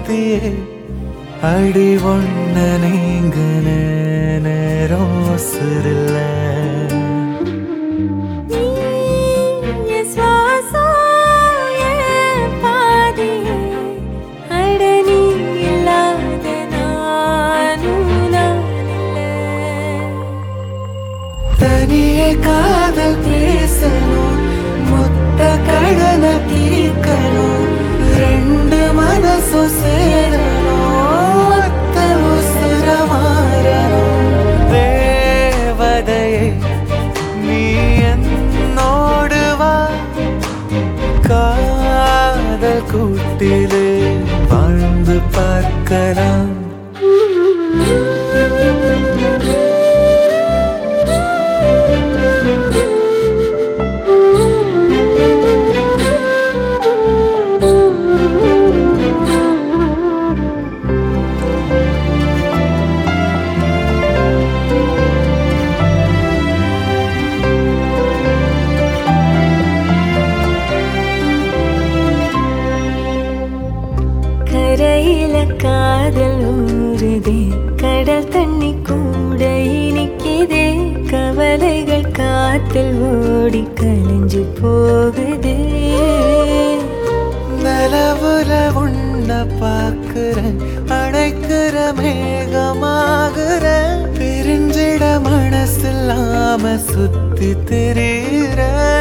ஒருத்தியே அடி ஒண்ண நீங்க நேரம் சிறில்ல நீ என் சுவாசம், என் பாதியே. அட நீ இல்லாத நானும் நான் இல்லை. தனியே காதல் பேசணும் மொத்த கடன தீர்க்கணும் ரெண்டு மனசும் சேரணும் ஒத்த உசுர மாறணும் தேவதையே நீ என்னோடு வா காதல் கூட்டிலே வாழ்ந்து பார்க்கலாம் கரையில காதல் ஊறுதே கடல் தண்ணி கூட இனிக்குதே கவலைகள் காத்தில் ஓடி கலைஞ்சு போகுதே நிலவுல உன்ன பாக்குறேன் அணைக்கிற மேகமாகுற பிரிஞ்சிட மனசில்லாம சுத்தி திரியிற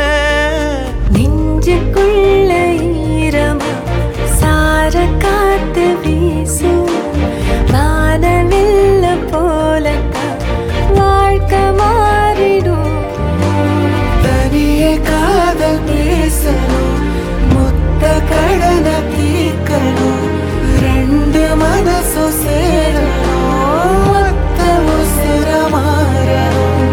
நெஞ்சுக்குள்ள ஈரமா சார காத்து வீசும் வானவில்ல போலத்தான் வாழ்க்கை மாறிடும் தனியே காதல் பேசணும் மொத்த கடன தீர்க்கணும் ரெண்டு மனசும் சேரணும் ஒத்த உசுர மாறணும்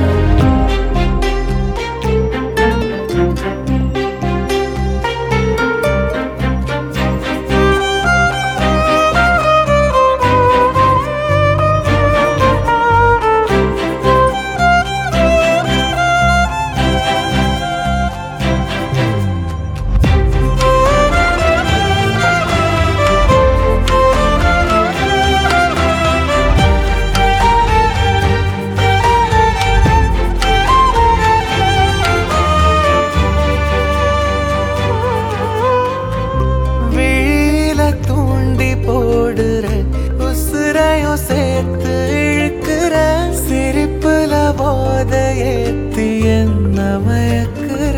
வீல தூண்டி போடுற உசுரையும் சேர்த்து இழுக்கிற சிரிப்புல போத ஏத்தி என்ன மயக்குற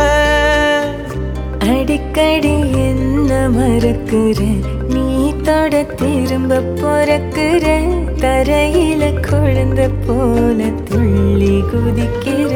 அடிக்கடி என்ன மறக்குற நீ தொட திரும்ப பொறக்குற தரையில குழந்த போல துள்ளி குதிக்கிற